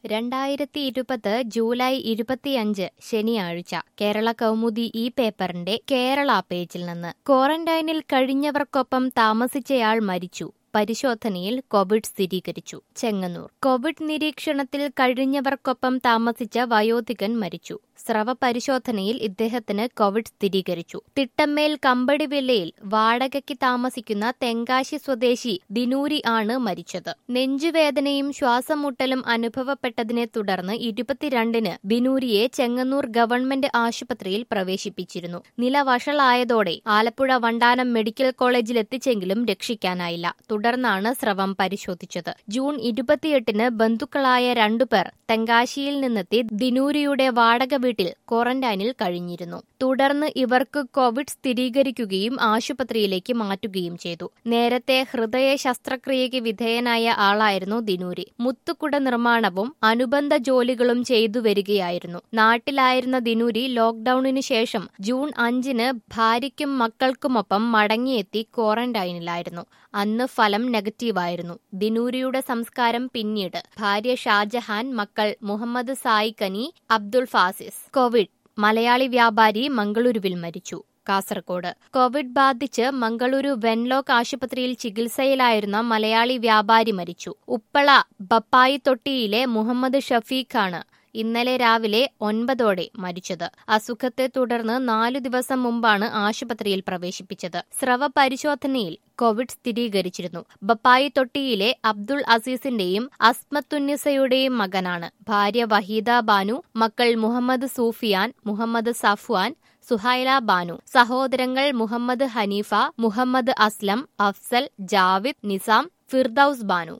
രണ്ടായിരത്തി ഇരുപത് ജൂലൈ ഇരുപത്തിയഞ്ച് ശനിയാഴ്ച കേരള കൗമുദി ഈ പേപ്പറിന്റെ കേരള പേജിൽ നിന്ന് ക്വാറന്റൈനിൽ കഴിഞ്ഞവർക്കൊപ്പം താമസിച്ചയാൾ മരിച്ചു പരിശോധനയിൽ കോവിഡ് സ്ഥിരീകരിച്ചു ചെങ്ങന്നൂർ കോവിഡ് നിരീക്ഷണത്തിൽ കഴിഞ്ഞവർക്കൊപ്പം താമസിച്ച വയോധികൻ മരിച്ചു സ്രവ പരിശോധനയിൽ ഇദ്ദേഹത്തിന് കോവിഡ് സ്ഥിരീകരിച്ചു തിട്ടമ്മേൽ കമ്പടിവില്ലയിൽ വാടകയ്ക്ക് താമസിക്കുന്ന തെങ്കാശി സ്വദേശി ദിനൂരി ആണ് മരിച്ചത് നെഞ്ചുവേദനയും ശ്വാസമുട്ടലും അനുഭവപ്പെട്ടതിനെ തുടർന്ന് ഇരുപത്തിരണ്ടിന് ബിനൂരിയെ ചെങ്ങന്നൂർ ഗവൺമെന്റ് ആശുപത്രിയിൽ പ്രവേശിപ്പിച്ചിരുന്നു നില വഷളായതോടെ ആലപ്പുഴ വണ്ടാനം മെഡിക്കൽ കോളേജിൽ എത്തിച്ചെങ്കിലും രക്ഷിക്കാനായില്ല തുടർന്നാണ് സ്രവം പരിശോധിച്ചത് ജൂൺ ഇരുപത്തിയെട്ടിന് ബന്ധുക്കളായ രണ്ടുപേർ തെങ്കാശിയിൽ നിന്നെത്തി ദിനൂരിയുടെ വാടക വീട്ടിൽ ക്വാറന്റൈനിൽ കഴിഞ്ഞിരുന്നു തുടർന്ന് ഇവർക്ക് കോവിഡ് സ്ഥിരീകരിക്കുകയും ആശുപത്രിയിലേക്ക് മാറ്റുകയും ചെയ്തു നേരത്തെ ഹൃദയ ശസ്ത്രക്രിയയ്ക്ക് വിധേയനായ ആളായിരുന്നു ദിനൂരി മുത്തുക്കുട നിർമ്മാണവും അനുബന്ധ ജോലികളും ചെയ്തു വരികയായിരുന്നു നാട്ടിലായിരുന്ന ദിനൂരി ലോക്ഡൌണിനു ശേഷം ജൂൺ അഞ്ചിന് ഭാര്യയ്ക്കും മക്കൾക്കുമൊപ്പം മടങ്ങിയെത്തി ക്വാറന്റൈനിലായിരുന്നു അന്ന് ഫലം നെഗറ്റീവായിരുന്നു ദിനൂരിയുടെ സംസ്കാരം പിന്നീട് ഭാര്യ ഷാജഹാൻ മക്കൾ മുഹമ്മദ് സായിക്കനി അബ്ദുൾ ഫാസിസ് കോവിഡ് മലയാളി വ്യാപാരി മംഗളൂരുവിൽ മരിച്ചു കാസർകോട് കോവിഡ് ബാധിച്ച് മംഗളൂരു വെൻലോക്ക് ആശുപത്രിയിൽ ചികിത്സയിലായിരുന്ന മലയാളി വ്യാപാരി മരിച്ചു ഉപ്പള ബപ്പായി തൊട്ടിയിലെ മുഹമ്മദ് ഷഫീഖാണ് ഇന്നലെ രാവിലെ ഒൻപതോടെ മരിച്ചത് അസുഖത്തെ തുടർന്ന് നാലു ദിവസം മുമ്പാണ് ആശുപത്രിയിൽ പ്രവേശിപ്പിച്ചത് സ്രവ പരിശോധനയിൽ കോവിഡ് സ്ഥിരീകരിച്ചിരുന്നു ബപ്പായി തൊട്ടിയിലെ അബ്ദുൾ അസീസിന്റെയും അസ്മത്തുന്നിസയുടെയും മകനാണ് ഭാര്യ വഹീദ ബാനു മക്കൾ മുഹമ്മദ് സൂഫിയാൻ മുഹമ്മദ് സഫ്വാൻ സുഹൈല ബാനു സഹോദരങ്ങൾ മുഹമ്മദ് ഹനീഫ മുഹമ്മദ് അസ്ലം അഫ്സൽ ജാവിദ് നിസാം ഫിർദൌസ് ബാനു